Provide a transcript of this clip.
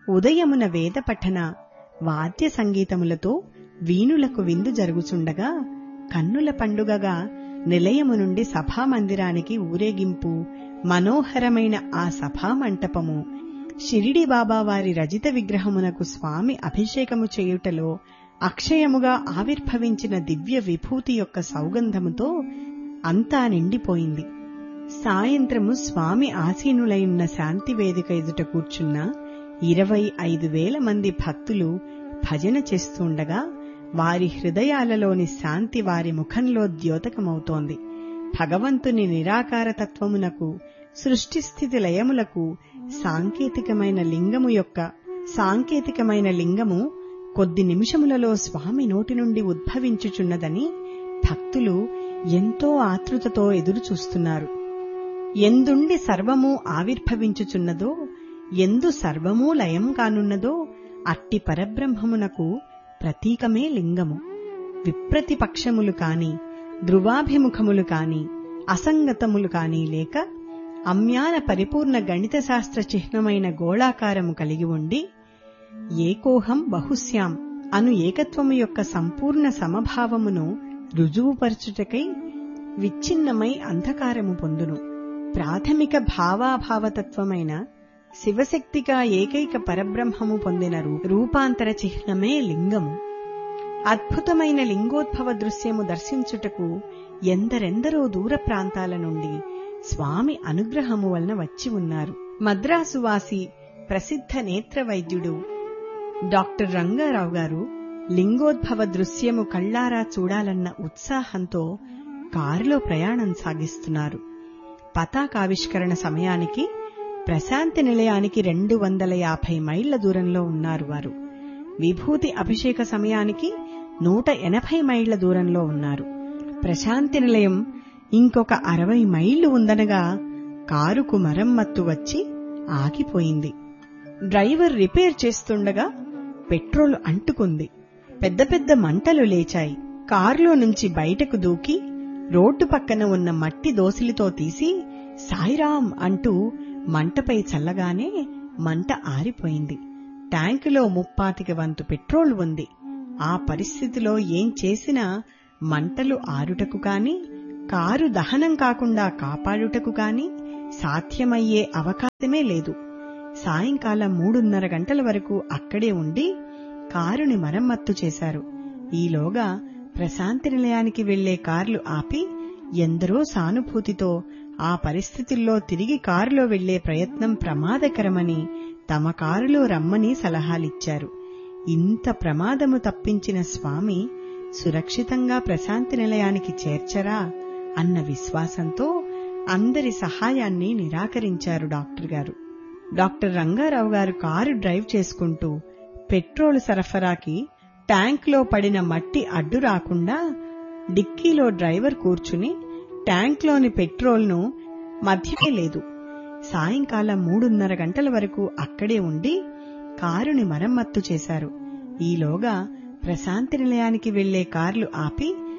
ఉదయమున వేద పఠన వాద్య సంగీతములతో వీణులకు విందు జరుగుచుండగా కన్నుల పండుగగా నిలయము నుండి సభామందిరానికి ఊరేగింపు మనోహరమైన ఆ సభామంటపము షిరిడి బాబా వారి రజిత విగ్రహమునకు స్వామి అభిషేకము చేయుటలో అక్షయముగా ఆవిర్భవించిన దివ్య విభూతి యొక్క సౌగంధముతో అంతా నిండిపోయింది సాయంత్రము స్వామి ఆసీనులైన శాంతి వేదిక ఎదుట కూర్చున్న ఇరవై ఐదు వేల మంది భక్తులు భజన చేస్తుండగా వారి హృదయాలలోని శాంతి వారి ముఖంలో ద్యోతకమవుతోంది భగవంతుని నిరాకార తత్వమునకు సృష్టిస్థితి లయములకు సాంకేతికమైన లింగము యొక్క సాంకేతికమైన లింగము కొద్ది నిమిషములలో స్వామి నోటి నుండి ఉద్భవించుచున్నదని భక్తులు ఎంతో ఆతృతతో ఎదురుచూస్తున్నారు ఎందుండి సర్వము ఆవిర్భవించుచున్నదో ఎందు సర్వమూ లయం కానున్నదో అట్టి పరబ్రహ్మమునకు ప్రతీకమే లింగము విప్రతిపక్షములు కాని ధ్రువాభిముఖములు కాని అసంగతములు కాని లేక అమ్యాన పరిపూర్ణ గణిత శాస్త్ర చిహ్నమైన గోళాకారము కలిగి ఉండి ఏకోహం బహుశ్యాం అను ఏకత్వము యొక్క సంపూర్ణ సమభావమును రుజువుపరచుటకై విచ్ఛిన్నమై అంధకారము పొందును ప్రాథమిక భావాభావతత్వమైన శివశక్తిగా ఏకైక పరబ్రహ్మము పొందిన రూపాంతర చిహ్నమే లింగము అద్భుతమైన లింగోద్భవ దృశ్యము దర్శించుటకు ఎందరెందరో దూర ప్రాంతాల నుండి స్వామి అనుగ్రహము వలన వచ్చి ఉన్నారు మద్రాసువాసి ప్రసిద్ధ నేత్ర వైద్యుడు డాక్టర్ రంగారావు గారు లింగోద్భవ దృశ్యము కళ్లారా చూడాలన్న ఉత్సాహంతో కారులో ప్రయాణం సాగిస్తున్నారు పతాకావిష్కరణ సమయానికి ప్రశాంతి నిలయానికి రెండు వందల యాభై మైళ్ల దూరంలో ఉన్నారు వారు విభూతి అభిషేక సమయానికి నూట ఎనభై మైళ్ల దూరంలో ఉన్నారు ప్రశాంతి నిలయం ఇంకొక అరవై మైళ్లు ఉందనగా కారుకు మరమ్మత్తు వచ్చి ఆగిపోయింది డ్రైవర్ రిపేర్ చేస్తుండగా పెట్రోల్ అంటుకుంది పెద్ద పెద్ద మంటలు లేచాయి కారులో నుంచి బయటకు దూకి రోడ్డు పక్కన ఉన్న మట్టి దోసిలితో తీసి సాయిరాం అంటూ మంటపై చల్లగానే మంట ఆరిపోయింది ట్యాంకులో ముప్పాతిక వంతు పెట్రోల్ ఉంది ఆ పరిస్థితిలో ఏం చేసినా మంటలు ఆరుటకు కాని కారు దహనం కాకుండా కాపాడుటకు కాని సాధ్యమయ్యే అవకాశమే లేదు సాయంకాలం మూడున్నర గంటల వరకు అక్కడే ఉండి కారుని మరమ్మత్తు చేశారు ఈలోగా ప్రశాంతి నిలయానికి వెళ్లే కార్లు ఆపి ఎందరో సానుభూతితో ఆ పరిస్థితుల్లో తిరిగి కారులో వెళ్లే ప్రయత్నం ప్రమాదకరమని తమ కారులో రమ్మని సలహాలిచ్చారు ఇంత ప్రమాదము తప్పించిన స్వామి సురక్షితంగా ప్రశాంతి నిలయానికి చేర్చరా అన్న విశ్వాసంతో అందరి సహాయాన్ని నిరాకరించారు డాక్టర్ గారు డాక్టర్ రంగారావు గారు కారు డ్రైవ్ చేసుకుంటూ పెట్రోల్ సరఫరాకి ట్యాంక్లో పడిన మట్టి అడ్డు రాకుండా డిక్కీలో డ్రైవర్ కూర్చుని ట్యాంక్లోని పెట్రోల్ను మధ్యకే లేదు సాయంకాలం మూడున్నర గంటల వరకు అక్కడే ఉండి కారుని మరమ్మత్తు చేశారు ఈలోగా ప్రశాంతి నిలయానికి వెళ్లే కార్లు ఆపి